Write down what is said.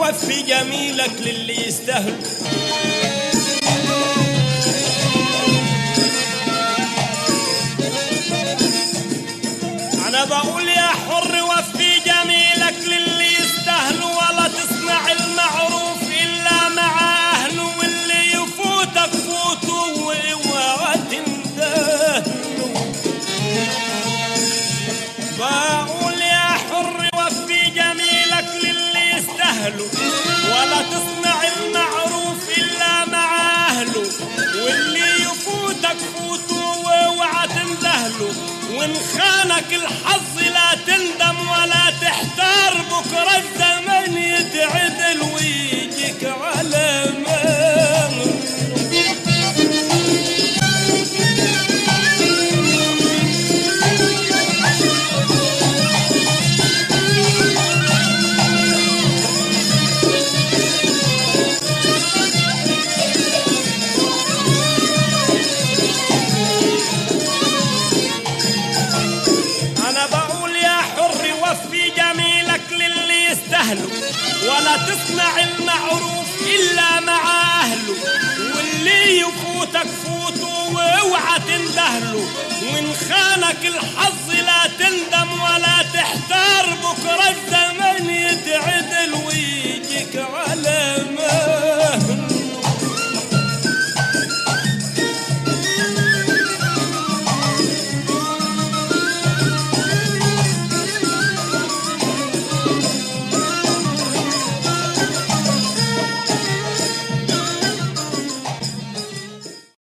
ووفي جميلك للي يستاهل انا بقول يا حر وفي جميلك للي يستاهل ولا تصنع المعروف الا مع اهله واللي يفوتك فوته واوعى تندهله بقول يا حر وفي جميلك للي يستاهله ولا تصنع المعروف الا مع اهله واللي يفوتك فوته واوعى تندهله وان خانك الحظ لا تندم ولا تحتار بكره الزمن يتعدل ويجيك على مال انا بقول يا حر وفي جميلك للي يستاهله ولا تصنع المعروف الا مع اهله واللي يفوتك فوته واوعى تندهله وان خانك الحظ لا تندم ولا تحتار بكره الزمان